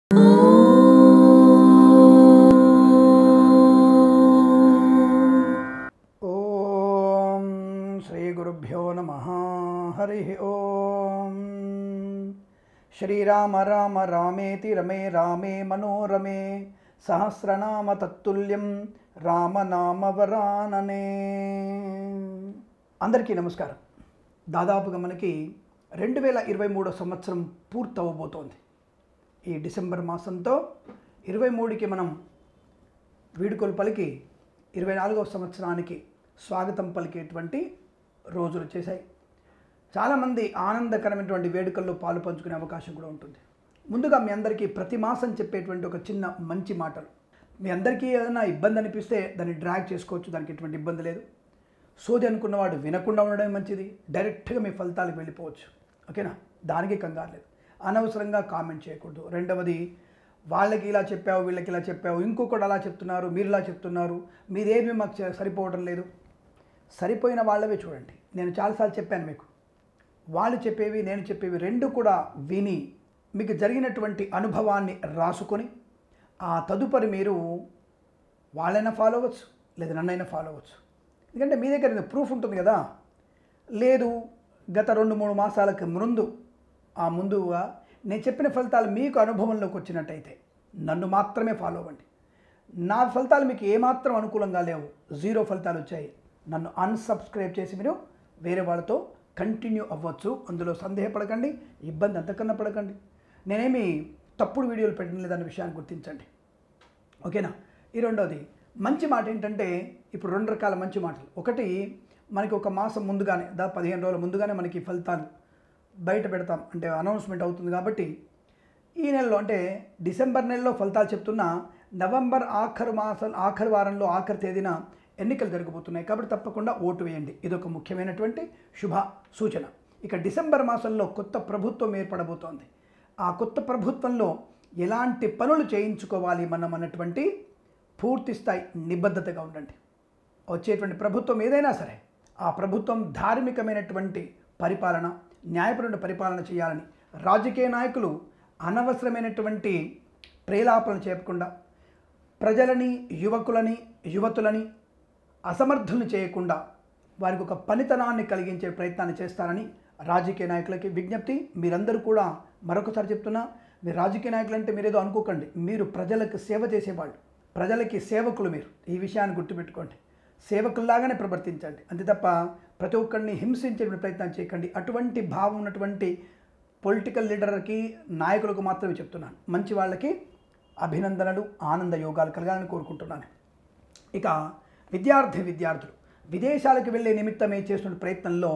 ఓం శ్రీ గురుభ్యో నమ హరి ఓం శ్రీరామ రామ రామేతి రమే రామే మనోరమే సహస్రనామ తత్తుల్యం రామనామ వరాననే అందరికీ నమస్కారం దాదాపుగా మనకి రెండు వేల ఇరవై మూడో సంవత్సరం పూర్తవబోతోంది ఈ డిసెంబర్ మాసంతో ఇరవై మూడుకి మనం వీడుకోలు పలికి ఇరవై నాలుగవ సంవత్సరానికి స్వాగతం పలికేటువంటి రోజులు చేశాయి చాలామంది ఆనందకరమైనటువంటి వేడుకల్లో పాలు పంచుకునే అవకాశం కూడా ఉంటుంది ముందుగా మీ అందరికీ ప్రతి మాసం చెప్పేటువంటి ఒక చిన్న మంచి మాటలు మీ అందరికీ ఏదైనా ఇబ్బంది అనిపిస్తే దాన్ని డ్రాగ్ చేసుకోవచ్చు దానికి ఎటువంటి ఇబ్బంది లేదు సోది అనుకున్నవాడు వినకుండా ఉండడం మంచిది డైరెక్ట్గా మీ ఫలితాలకు వెళ్ళిపోవచ్చు ఓకేనా దానికి కంగారు లేదు అనవసరంగా కామెంట్ చేయకూడదు రెండవది వాళ్ళకి ఇలా చెప్పావు వీళ్ళకి ఇలా చెప్పావు ఇంకొకటి అలా చెప్తున్నారు మీరు ఇలా చెప్తున్నారు మీదేమీ మాకు చే- సరిపోవడం లేదు సరిపోయిన వాళ్ళవే చూడండి నేను చాలాసార్లు చెప్పాను మీకు వాళ్ళు చెప్పేవి నేను చెప్పేవి రెండు కూడా విని మీకు జరిగినటువంటి అనుభవాన్ని రాసుకొని ఆ తదుపరి మీరు వాళ్ళైనా ఫాలో అవ్వచ్చు లేదా నన్నైనా ఫాలో అవ్వచ్చు ఎందుకంటే మీ దగ్గర ప్రూఫ్ ఉంటుంది కదా లేదు గత రెండు మూడు మాసాలకు ముందు ఆ ముందుగా నేను చెప్పిన ఫలితాలు మీకు అనుభవంలోకి వచ్చినట్టయితే నన్ను మాత్రమే ఫాలో అవ్వండి నా ఫలితాలు మీకు ఏమాత్రం అనుకూలంగా లేవు జీరో ఫలితాలు వచ్చాయి నన్ను అన్సబ్స్క్రైబ్ చేసి మీరు వేరే వాళ్ళతో కంటిన్యూ అవ్వచ్చు అందులో సందేహపడకండి ఇబ్బంది అంతకన్నా పడకండి నేనేమి తప్పుడు వీడియోలు పెట్టడం లేదన్న విషయాన్ని గుర్తించండి ఓకేనా ఈ రెండవది మంచి మాట ఏంటంటే ఇప్పుడు రెండు రకాల మంచి మాటలు ఒకటి మనకి ఒక మాసం ముందుగానే దా పదిహేను రోజుల ముందుగానే మనకి ఫలితాలు బయట పెడతాం అంటే అనౌన్స్మెంట్ అవుతుంది కాబట్టి ఈ నెలలో అంటే డిసెంబర్ నెలలో ఫలితాలు చెప్తున్నా నవంబర్ ఆఖరు మాసం ఆఖరి వారంలో ఆఖరి తేదీన ఎన్నికలు జరగబోతున్నాయి కాబట్టి తప్పకుండా ఓటు వేయండి ఇది ఒక ముఖ్యమైనటువంటి శుభ సూచన ఇక డిసెంబర్ మాసంలో కొత్త ప్రభుత్వం ఏర్పడబోతోంది ఆ కొత్త ప్రభుత్వంలో ఎలాంటి పనులు చేయించుకోవాలి మనం అన్నటువంటి పూర్తి స్థాయి నిబద్ధతగా ఉండండి వచ్చేటువంటి ప్రభుత్వం ఏదైనా సరే ఆ ప్రభుత్వం ధార్మికమైనటువంటి పరిపాలన న్యాయపరమైన పరిపాలన చేయాలని రాజకీయ నాయకులు అనవసరమైనటువంటి ప్రేలాపన చేయకుండా ప్రజలని యువకులని యువతులని అసమర్థులను చేయకుండా వారికి ఒక పనితనాన్ని కలిగించే ప్రయత్నాన్ని చేస్తారని రాజకీయ నాయకులకి విజ్ఞప్తి మీరందరూ కూడా మరొకసారి చెప్తున్నా మీరు రాజకీయ నాయకులు అంటే మీరేదో అనుకోకండి మీరు ప్రజలకు సేవ చేసేవాళ్ళు ప్రజలకి సేవకులు మీరు ఈ విషయాన్ని గుర్తుపెట్టుకోండి సేవకుల్లాగానే ప్రవర్తించండి అంతే తప్ప ప్రతి ఒక్కరిని హింసించే ప్రయత్నం చేయకండి అటువంటి భావం ఉన్నటువంటి పొలిటికల్ లీడర్కి నాయకులకు మాత్రమే చెప్తున్నాను మంచి వాళ్ళకి అభినందనలు ఆనంద యోగాలు కలగాలని కోరుకుంటున్నాను ఇక విద్యార్థి విద్యార్థులు విదేశాలకు వెళ్ళే నిమిత్తమే చేస్తున్న ప్రయత్నంలో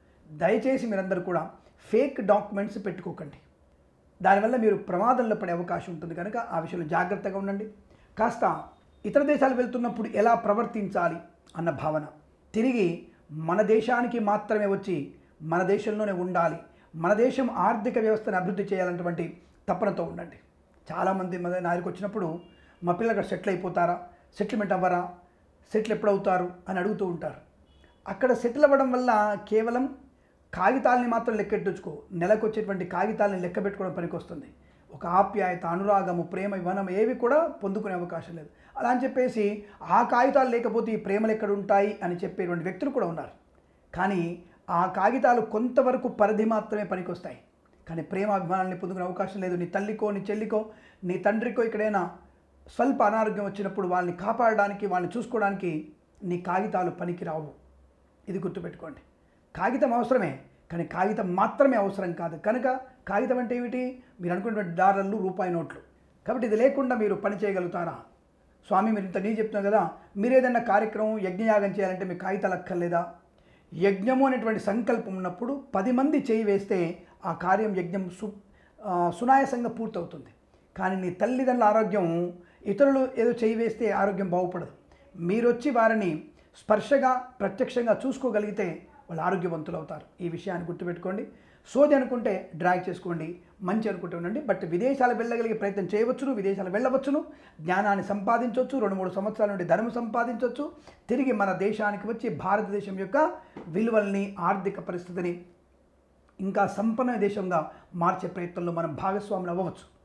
దయచేసి మీరందరూ కూడా ఫేక్ డాక్యుమెంట్స్ పెట్టుకోకండి దానివల్ల మీరు ప్రమాదంలో పడే అవకాశం ఉంటుంది కనుక ఆ విషయంలో జాగ్రత్తగా ఉండండి కాస్త ఇతర దేశాలు వెళ్తున్నప్పుడు ఎలా ప్రవర్తించాలి అన్న భావన తిరిగి మన దేశానికి మాత్రమే వచ్చి మన దేశంలోనే ఉండాలి మన దేశం ఆర్థిక వ్యవస్థను అభివృద్ధి చేయాలన్నటువంటి తపనతో ఉండండి చాలామంది మన నాయకు వచ్చినప్పుడు మా పిల్లలు అక్కడ సెటిల్ అయిపోతారా సెటిల్మెంట్ అవ్వరా సెటిల్ ఎప్పుడు అవుతారు అని అడుగుతూ ఉంటారు అక్కడ సెటిల్ అవ్వడం వల్ల కేవలం కాగితాలని మాత్రం లెక్కెట్టించుకో నెలకు వచ్చేటువంటి కాగితాలని లెక్క పెట్టుకోవడం పనికొస్తుంది ఒక ఆప్యాయత అనురాగము ప్రేమ ఇవనం ఏవి కూడా పొందుకునే అవకాశం లేదు అలా అని చెప్పేసి ఆ కాగితాలు లేకపోతే ఈ ప్రేమలు ఎక్కడ ఉంటాయి అని చెప్పేటువంటి వ్యక్తులు కూడా ఉన్నారు కానీ ఆ కాగితాలు కొంతవరకు పరిధి మాత్రమే పనికొస్తాయి కానీ ప్రేమ అభిమానాన్ని పొందుకునే అవకాశం లేదు నీ తల్లికో నీ చెల్లికో నీ తండ్రికో ఇక్కడైనా స్వల్ప అనారోగ్యం వచ్చినప్పుడు వాళ్ళని కాపాడడానికి వాళ్ళని చూసుకోవడానికి నీ కాగితాలు పనికిరావు ఇది గుర్తుపెట్టుకోండి కాగితం అవసరమే కానీ కాగితం మాత్రమే అవసరం కాదు కనుక కాగితం అంటే ఏమిటి మీరు అనుకున్నటువంటి డాలర్లు రూపాయి నోట్లు కాబట్టి ఇది లేకుండా మీరు పని చేయగలుగుతారా స్వామి మీరు ఇంత నేను చెప్తున్నా కదా మీరు ఏదైనా కార్యక్రమం యజ్ఞయాగం చేయాలంటే మీకు కాగితాలు అక్కర్లేదా యజ్ఞము అనేటువంటి సంకల్పం ఉన్నప్పుడు పది మంది చేయి వేస్తే ఆ కార్యం యజ్ఞం సు ఆ, సునాయాసంగా పూర్తవుతుంది కానీ నీ తల్లిదండ్రుల ఆరోగ్యం ఇతరులు ఏదో చేయి వేస్తే ఆరోగ్యం బాగుపడదు మీరు వచ్చి వారిని స్పర్శగా ప్రత్యక్షంగా చూసుకోగలిగితే వాళ్ళు ఆరోగ్యవంతులు అవుతారు ఈ విషయాన్ని గుర్తుపెట్టుకోండి సోది అనుకుంటే డ్రాగ్ చేసుకోండి మంచి అనుకుంటూ ఉండండి బట్ విదేశాలు వెళ్ళగలిగే ప్రయత్నం చేయవచ్చును విదేశాలు వెళ్ళవచ్చును జ్ఞానాన్ని సంపాదించవచ్చు రెండు మూడు సంవత్సరాల నుండి ధనం సంపాదించవచ్చు తిరిగి మన దేశానికి వచ్చి భారతదేశం యొక్క విలువల్ని ఆర్థిక పరిస్థితిని ఇంకా సంపన్న దేశంగా మార్చే ప్రయత్నంలో మనం భాగస్వాములు అవ్వవచ్చు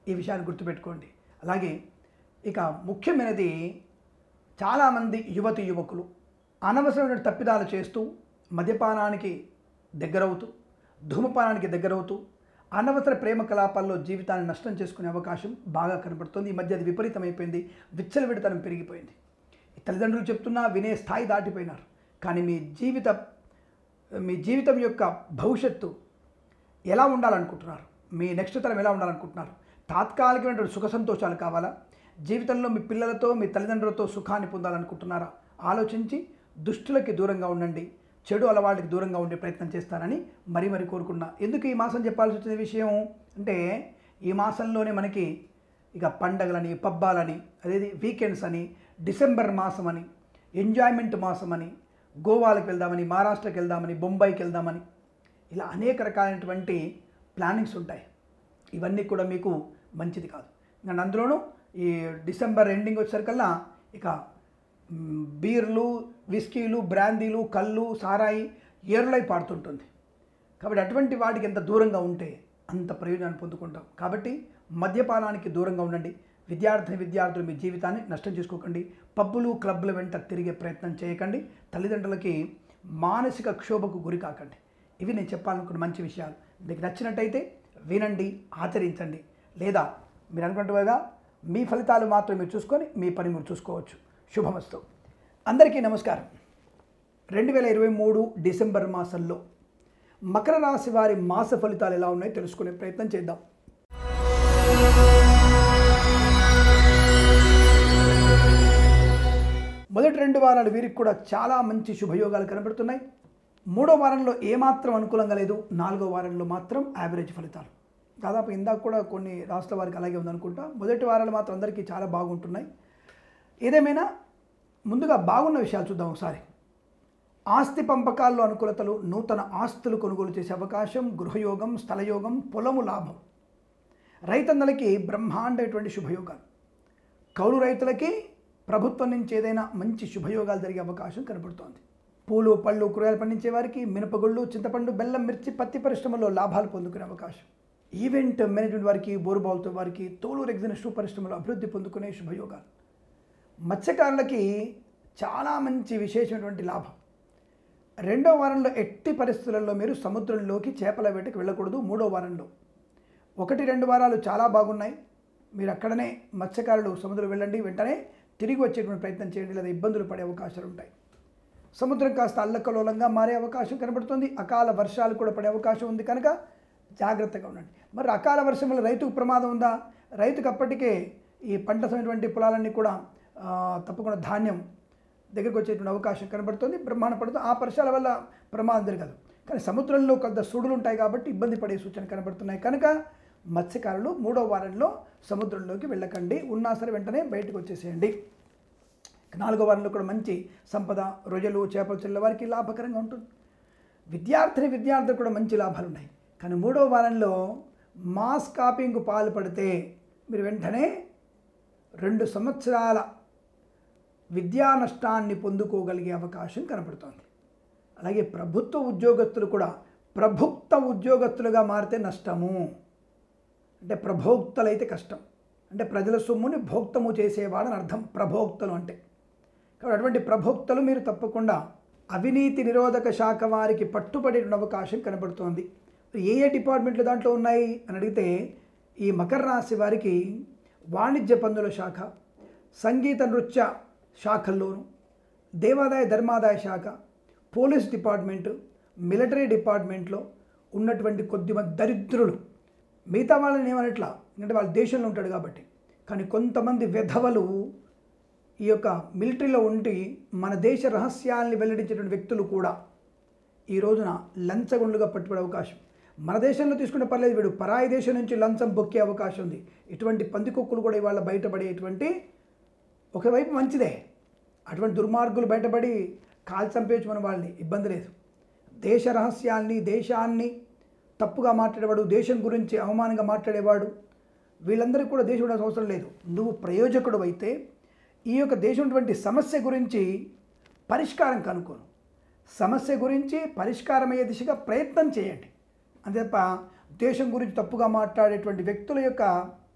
ఈ విషయాన్ని గుర్తుపెట్టుకోండి అలాగే ఇక ముఖ్యమైనది చాలామంది యువతి యువకులు అనవసరమైన తప్పిదాలు చేస్తూ మద్యపానానికి దగ్గరవుతూ ధూమపానానికి దగ్గరవుతూ అనవసర ప్రేమ కలాపాల్లో జీవితాన్ని నష్టం చేసుకునే అవకాశం బాగా కనబడుతుంది ఈ మధ్య అది విపరీతమైపోయింది విచ్చలవిడితనం పెరిగిపోయింది ఈ తల్లిదండ్రులు చెప్తున్నా వినే స్థాయి దాటిపోయినారు కానీ మీ జీవిత మీ జీవితం యొక్క భవిష్యత్తు ఎలా ఉండాలనుకుంటున్నారు మీ నెక్స్ట్ తరం ఎలా ఉండాలనుకుంటున్నారు తాత్కాలికమైనటువంటి సుఖ సంతోషాలు కావాలా జీవితంలో మీ పిల్లలతో మీ తల్లిదండ్రులతో సుఖాన్ని పొందాలనుకుంటున్నారా ఆలోచించి దుష్టులకి దూరంగా ఉండండి చెడు అలవాటుకి దూరంగా ఉండే ప్రయత్నం చేస్తారని మరీ మరీ కోరుకున్నా ఎందుకు ఈ మాసం చెప్పాల్సి వచ్చిన విషయం అంటే ఈ మాసంలోనే మనకి ఇక పండగలని పబ్బాలని అదేది వీకెండ్స్ అని డిసెంబర్ మాసం అని ఎంజాయ్మెంట్ మాసం అని గోవాలకు వెళ్దామని మహారాష్ట్రకి వెళ్దామని బొంబాయికి వెళ్దామని ఇలా అనేక రకాలైనటువంటి ప్లానింగ్స్ ఉంటాయి ఇవన్నీ కూడా మీకు మంచిది కాదు ఇంకా అందులోనూ ఈ డిసెంబర్ ఎండింగ్ వచ్చేసరికల్లా ఇక మ్, బీర్లు విస్కీలు బ్రాందీలు కళ్ళు సారాయి ఏరులై పాడుతుంటుంది కాబట్టి అటువంటి వాటికి ఎంత దూరంగా ఉంటే అంత ప్రయోజనాన్ని పొందుకుంటాం కాబట్టి మద్యపానానికి దూరంగా ఉండండి విద్యార్థిని విద్యార్థులు మీ జీవితాన్ని నష్టం చేసుకోకండి పబ్బులు క్లబ్ల వెంట తిరిగే ప్రయత్నం చేయకండి తల్లిదండ్రులకి మానసిక క్షోభకు గురి కాకండి ఇవి నేను చెప్పాలనుకున్న మంచి విషయాలు మీకు నచ్చినట్టయితే వినండి ఆచరించండి లేదా మీరు అనుకుంటుగా మీ ఫలితాలు మాత్రం మీరు చూసుకొని మీ పని మీరు చూసుకోవచ్చు శుభమస్తు అందరికీ నమస్కారం రెండు వేల ఇరవై మూడు డిసెంబర్ మాసంలో మకర రాశి వారి మాస ఫలితాలు ఎలా ఉన్నాయో తెలుసుకునే ప్రయత్నం చేద్దాం మొదటి రెండు వారాలు వీరికి కూడా చాలా మంచి శుభయోగాలు కనబడుతున్నాయి మూడో వారంలో ఏమాత్రం అనుకూలంగా లేదు నాలుగో వారంలో మాత్రం యావరేజ్ ఫలితాలు దాదాపు ఇందాక కూడా కొన్ని రాష్ట్రాల వారికి అలాగే ఉందనుకుంటా మొదటి వారాలు మాత్రం అందరికీ చాలా బాగుంటున్నాయి ఏదేమైనా ముందుగా బాగున్న విషయాలు చూద్దాం ఒకసారి ఆస్తి పంపకాల్లో అనుకూలతలు నూతన ఆస్తులు కొనుగోలు చేసే అవకాశం గృహయోగం స్థలయోగం పొలము లాభం రైతన్నలకి బ్రహ్మాండమైనటువంటి శుభయోగాలు కౌలు రైతులకి ప్రభుత్వం నుంచి ఏదైనా మంచి శుభయోగాలు జరిగే అవకాశం కనబడుతోంది పూలు పళ్ళు కూరగాయలు పండించే వారికి మినపగుళ్ళు చింతపండు బెల్లం మిర్చి పత్తి పరిశ్రమలో లాభాలు పొందుకునే అవకాశం ఈవెంట్ మేనేజ్మెంట్ వారికి బోరుబావులతో వారికి తోలు రెగ్జిన్ షూ పరిశ్రమలో అభివృద్ధి పొందుకునే శుభయోగాలు మత్స్యకారులకి చాలా మంచి విశేషమైనటువంటి లాభం రెండో వారంలో ఎట్టి పరిస్థితులలో మీరు సముద్రంలోకి చేపల వేటకి వెళ్ళకూడదు మూడో వారంలో ఒకటి రెండు వారాలు చాలా బాగున్నాయి మీరు అక్కడనే మత్స్యకారులు సముద్రం వెళ్ళండి వెంటనే తిరిగి వచ్చేటువంటి ప్రయత్నం చేయండి లేదా ఇబ్బందులు పడే అవకాశాలు ఉంటాయి సముద్రం కాస్త అల్లకలోలంగా మారే అవకాశం కనబడుతుంది అకాల వర్షాలు కూడా పడే అవకాశం ఉంది కనుక జాగ్రత్తగా ఉండండి మరి అకాల వర్షం వల్ల రైతుకు ప్రమాదం ఉందా రైతుకు అప్పటికే ఈ పంట సమయటువంటి పొలాలన్నీ కూడా ఆ, తప్పకుండా ధాన్యం దగ్గరికి వచ్చేటువంటి అవకాశం కనబడుతుంది బ్రహ్మాండ పడుతుంది ఆ వర్షాల వల్ల ప్రమాదం జరగదు కానీ సముద్రంలో కొంత సుడులు ఉంటాయి కాబట్టి ఇబ్బంది పడే సూచన కనబడుతున్నాయి కనుక మత్స్యకారులు మూడో వారంలో సముద్రంలోకి వెళ్ళకండి ఉన్నా సరే వెంటనే బయటకు వచ్చేసేయండి నాలుగో వారంలో కూడా మంచి సంపద రొయ్యలు చేపలు చెల్లె వారికి లాభకరంగా ఉంటుంది విద్యార్థిని విద్యార్థులు కూడా మంచి లాభాలు ఉన్నాయి కానీ మూడో వారంలో మాస్ కాపింగ్ పాల్పడితే మీరు వెంటనే రెండు సంవత్సరాల విద్యా నష్టాన్ని పొందుకోగలిగే అవకాశం కనపడుతోంది అలాగే ప్రభుత్వ ఉద్యోగస్తులు కూడా ప్రభుత్వ ఉద్యోగస్తులుగా మారితే నష్టము అంటే ప్రభోక్తలైతే కష్టం అంటే ప్రజల సొమ్ముని భోక్తము చేసేవాడని అర్థం ప్రభోక్తలు అంటే కాబట్టి అటువంటి ప్రభోక్తలు మీరు తప్పకుండా అవినీతి నిరోధక శాఖ వారికి పట్టుబడే అవకాశం కనబడుతోంది ఏ ఏ డిపార్ట్మెంట్లు దాంట్లో ఉన్నాయి అని అడిగితే ఈ మకర రాశి వారికి వాణిజ్య పన్నుల శాఖ సంగీత నృత్య శాఖల్లోను దేవాదాయ ధర్మాదాయ శాఖ పోలీస్ డిపార్ట్మెంటు మిలిటరీ డిపార్ట్మెంట్లో ఉన్నటువంటి కొద్దిమంది దరిద్రులు మిగతా వాళ్ళని ఏమనట్లా ఎందుకంటే వాళ్ళ దేశంలో ఉంటాడు కాబట్టి కానీ కొంతమంది వెధవలు ఈ యొక్క మిలిటరీలో ఉండి మన దేశ రహస్యాల్ని వెల్లడించేటువంటి వ్యక్తులు కూడా ఈ రోజున లంచగొండ్లుగా పట్టుబడే అవకాశం మన దేశంలో తీసుకునే పర్లేదు వీడు పరాయి దేశం నుంచి లంచం బొక్కే అవకాశం ఉంది ఇటువంటి పందికొక్కులు కూడా ఇవాళ బయటపడేటువంటి ఒకవైపు మంచిదే అటువంటి దుర్మార్గులు బయటపడి కాల్ చంపేయచ్చు మన వాళ్ళని ఇబ్బంది లేదు దేశ రహస్యాల్ని దేశాన్ని తప్పుగా మాట్లాడేవాడు దేశం గురించి అవమానంగా మాట్లాడేవాడు వీళ్ళందరికీ కూడా దేశం ఉండాల్సిన అవసరం లేదు నువ్వు ప్రయోజకుడు అయితే ఈ యొక్క దేశం సమస్య గురించి పరిష్కారం కనుక్కోను సమస్య గురించి పరిష్కారమయ్యే దిశగా ప్రయత్నం చేయండి అంతే తప్ప దేశం గురించి తప్పుగా మాట్లాడేటువంటి వ్యక్తుల యొక్క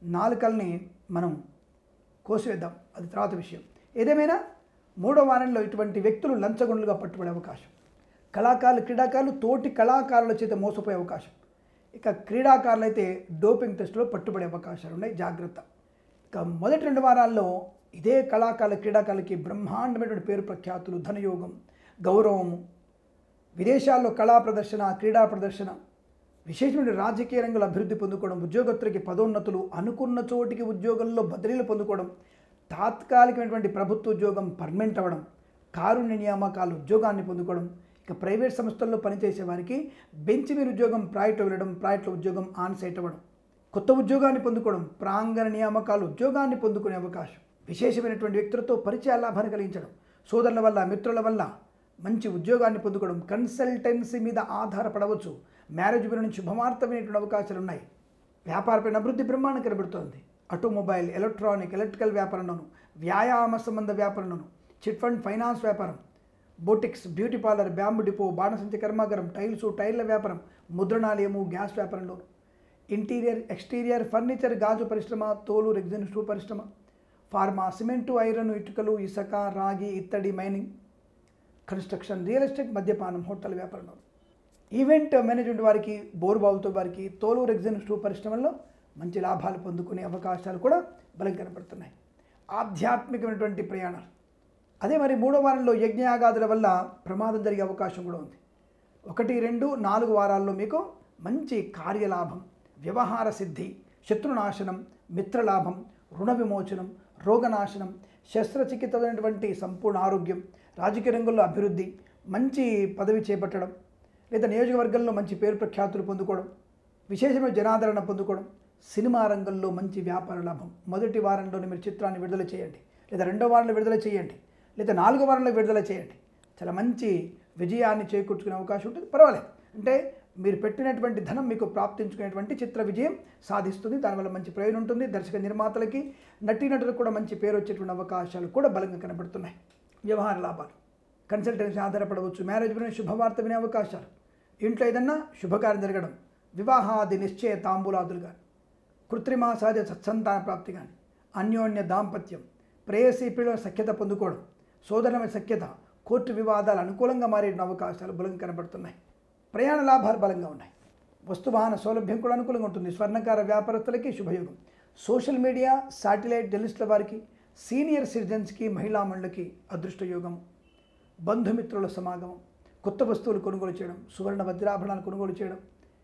నాలుకల్ని మనం కోసివేద్దాం అది తర్వాత విషయం ఏదేమైనా మూడో వారంలో ఇటువంటి వ్యక్తులు లంచగొండలుగా పట్టుబడే అవకాశం కళాకారులు క్రీడాకారులు తోటి కళాకారుల చేత మోసపోయే అవకాశం ఇక క్రీడాకారులు అయితే డోపింగ్ టెస్టులో పట్టుబడే అవకాశాలు ఉన్నాయి జాగ్రత్త ఇక మొదటి రెండు వారాల్లో ఇదే కళాకారుల క్రీడాకారులకి బ్రహ్మాండమైనటువంటి పేరు ప్రఖ్యాతులు ధనయోగం గౌరవము విదేశాల్లో కళా ప్రదర్శన క్రీడా ప్రదర్శన విశేషమైన రాజకీయ రంగంలో అభివృద్ధి పొందుకోవడం ఉద్యోగస్తులకి పదోన్నతులు అనుకున్న చోటికి ఉద్యోగంలో బదిలీలు పొందుకోవడం తాత్కాలికమైనటువంటి ప్రభుత్వ ఉద్యోగం పర్మనెంట్ అవ్వడం కారుణ్య నియామకాలు ఉద్యోగాన్ని పొందుకోవడం ఇక ప్రైవేట్ సంస్థల్లో పనిచేసే వారికి బెంచ్ మీద ఉద్యోగం ప్రైవేట్లో వెళ్ళడం ప్రైవేట్లో ఉద్యోగం ఆన్ సైట్ అవ్వడం కొత్త ఉద్యోగాన్ని పొందుకోవడం ప్రాంగణ నియామకాలు ఉద్యోగాన్ని పొందుకునే అవకాశం విశేషమైనటువంటి వ్యక్తులతో పరిచయ లాభాన్ని కలిగించడం సోదరుల వల్ల మిత్రుల వల్ల మంచి ఉద్యోగాన్ని పొందుకోవడం కన్సల్టెన్సీ మీద ఆధారపడవచ్చు మ్యారేజ్ బిల్ నుంచి శుభమార్తమైనటువంటి అవకాశాలు ఉన్నాయి వ్యాపారపైన అభివృద్ధి బ్రహ్మాండం కనబడుతోంది ఆటోమొబైల్ ఎలక్ట్రానిక్ ఎలక్ట్రికల్ వ్యాపారంలోను వ్యాయామ సంబంధ వ్యాపారంలోను చిట్ ఫండ్ ఫైనాన్స్ వ్యాపారం boutiques beauty parlour bamboo depot బాణసంచి కర్మాగారం టైల్స్ టైర్ల వ్యాపారం ముద్రణాలయము గ్యాస్ వ్యాపారంలోను ఇంటీరియర్ ఎక్స్టీరియర్ ఫర్నిచర్ గాజు పరిశ్రమ తోలు రెగ్జిన్ షూ పరిశ్రమ ఫార్మా సిమెంటు ఐరన్ ఇటుకలు ఇసుక రాగి ఇత్తడి మైనింగ్ కన్స్ట్రక్షన్ రియల్ ఎస్టేట్ మద్యపానం హోటల్ వ్యాపారంలో ఈవెంట్ మేనేజ్మెంట్ వారికి బోర్బావులతో వారికి తోలు రెగ్జిన్ షూ పరిశ్రమల్లో మంచి లాభాలు పొందుకునే అవకాశాలు కూడా బలం కనపడుతున్నాయి ఆధ్యాత్మికమైనటువంటి ప్రయాణాలు అదే మరి మూడో వారంలో యజ్ఞయాగాదుల వల్ల ప్రమాదం జరిగే అవకాశం కూడా ఉంది ఒకటి రెండు నాలుగు వారాల్లో మీకు మంచి కార్యలాభం వ్యవహార సిద్ధి శత్రునాశనం మిత్రలాభం రుణ విమోచనం రోగనాశనం శస్త్రచికిత్సైనటువంటి సంపూర్ణ ఆరోగ్యం రాజకీయ రంగంలో అభివృద్ధి మంచి పదవి చేపట్టడం లేదా నియోజకవర్గంలో మంచి పేరు ప్రఖ్యాతులు పొందుకోవడం విశేషమైన జనాదరణ పొందుకోవడం సినిమా రంగంలో మంచి వ్యాపార లాభం మొదటి వారంలోనే మీరు చిత్రాన్ని విడుదల చేయండి లేదా రెండో వారంలో విడుదల చేయండి లేదా నాలుగో వారంలో విడుదల చేయండి చాలా మంచి విజయాన్ని చేకూర్చుకునే అవకాశం ఉంటుంది పర్వాలేదు అంటే మీరు పెట్టినటువంటి ధనం మీకు ప్రాప్తించుకునేటువంటి చిత్ర విజయం సాధిస్తుంది దానివల్ల మంచి ప్రయోజనం ఉంటుంది దర్శక నిర్మాతలకి నటీనటులకు కూడా మంచి పేరు వచ్చేటువంటి అవకాశాలు కూడా బలంగా కనబడుతున్నాయి వ్యవహార లాభాలు కన్సల్టెన్సీ ఆధారపడవచ్చు మ్యారేజ్ గురించి శుభవార్త వినే అవకాశాలు ఇంట్లో ఏదన్నా శుభకార్యం జరగడం వివాహాది నిశ్చయ తాంబూలాదులు కానీ కృత్రిమ సహజ సత్సంతాన ప్రాప్తి కానీ అన్యోన్య దాంపత్యం ప్రేయసీ పిల్లల సఖ్యత పొందుకోవడం సోదరమైన సఖ్యత కోర్టు వివాదాలు అనుకూలంగా మారే అవకాశాలు బలంగా కనబడుతున్నాయి ప్రయాణ లాభాలు బలంగా ఉన్నాయి వస్తువాహన సౌలభ్యం కూడా అనుకూలంగా ఉంటుంది స్వర్ణకార వ్యాపారస్తులకి శుభయోగం సోషల్ మీడియా శాటిలైట్ జర్నలిస్టుల వారికి సీనియర్ సిటిజన్స్కి మహిళా మండలికి అదృష్టయోగం బంధుమిత్రుల సమాగమం కొత్త వస్తువులు కొనుగోలు చేయడం సువర్ణ వజ్రాభరణాలు కొనుగోలు చేయడం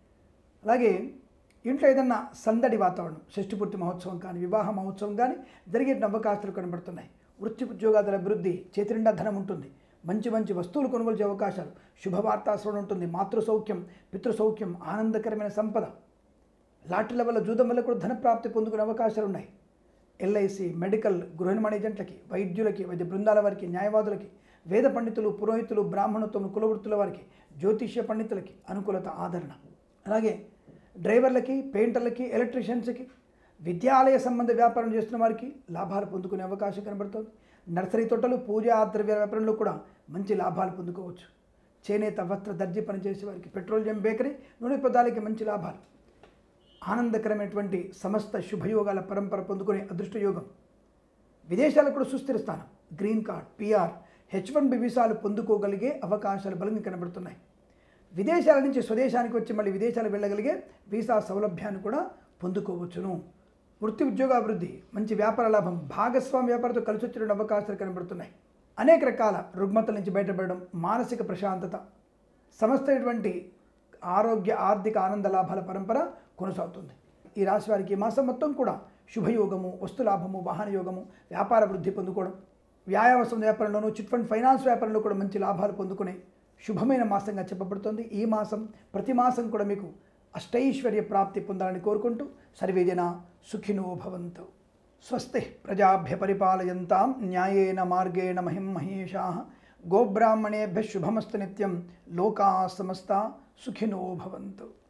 అలాగే ఇంట్లో ఏదన్నా సందడి వాతావరణం షష్ఠిపూర్తి మహోత్సవం కానీ వివాహ మహోత్సవం కానీ జరిగే అవకాశాలు కనబడుతున్నాయి వృత్తి ఉద్యోగాదుల అభివృద్ధి చేతి నిండా ధనం ఉంటుంది మంచి మంచి వస్తువులు కొనుగోలు చేసే అవకాశాలు శుభవార్తాశ్రవణం ఉంటుంది మాతృ సౌఖ్యం పితృ సౌఖ్యం ఆనందకరమైన సంపద లాటరీల వల్ల జూదం వల్ల కూడా ధన ప్రాప్తి పొందుకునే అవకాశాలు ఉన్నాయి ఎల్ఐసి మెడికల్ గృహ నిర్మాణ ఏజెంట్లకి వైద్యులకి వైద్య బృందాల వారికి న్యాయవాదులకి వేద పండితులు పురోహితులు బ్రాహ్మణత్వం కులవృత్తుల వారికి జ్యోతిష్య పండితులకి అనుకూలత ఆదరణ అలాగే డ్రైవర్లకి పెయింటర్లకి ఎలక్ట్రీషియన్స్కి విద్యాలయ సంబంధ వ్యాపారం చేస్తున్న వారికి లాభాలు పొందుకునే అవకాశం కనబడుతుంది నర్సరీ తోటలు పూజా ద్రవ్య వ్యాపారంలో కూడా మంచి లాభాలు పొందుకోవచ్చు చేనేత వస్త్ర దర్జీ పనిచేసే వారికి పెట్రోలియం బేకరీ నూనె పదాలకి మంచి లాభాలు ఆనందకరమైనటువంటి సమస్త శుభయోగాల పరంపర పొందుకునే అదృష్టయోగం విదేశాలకు కూడా సుస్థిర స్థానం green card PR H one B వీసాలు పొందుకోగలిగే అవకాశాలు బలంగా కనబడుతున్నాయి విదేశాల నుంచి స్వదేశానికి వచ్చి మళ్ళీ విదేశాలకు వెళ్ళగలిగే వీసా సౌలభ్యాన్ని కూడా పొందుకోవచ్చును వృత్తి ఉద్యోగాభివృద్ధి మంచి వ్యాపార లాభం భాగస్వామి వ్యాపారంతో కలిసి వచ్చిన అవకాశాలు కనబడుతున్నాయి అనేక రకాల రుగ్మతల నుంచి బయటపడడం మానసిక ప్రశాంతత సమస్తమైనటువంటి ఆరోగ్య ఆర్థిక ఆనంద లాభాల పరంపర కొనసాగుతుంది ఈ రాశి వారికి ఈ మాసం మొత్తం కూడా శుభయోగము వస్తులాభము వాహన యోగము వ్యాపార వృద్ధి పొందుకోవడం వ్యాయామ సంబంధ వ్యాపారంలోనూ చిట్ ఫండ్ ఫైనాన్స్ వ్యాపారంలో కూడా మంచి లాభాలు పొందుకునే శుభమైన మాసంగా చెప్పబడుతుంది ఈ మాసం ప్రతి మాసం కూడా మీకు అష్టైశ్వర్య ప్రాప్తి పొందాలని కోరుకుంటూ సర్వేజన సుఖినో భవంతు స్వస్తి ప్రజాభ్య పరిపాలయంతాం న్యాయేన మార్గేణ మహిం మహేషా గోబ్రాహ్మణేభ్య శుభమస్తు నిత్యం లోకా సమస్త సుఖినో భవంతు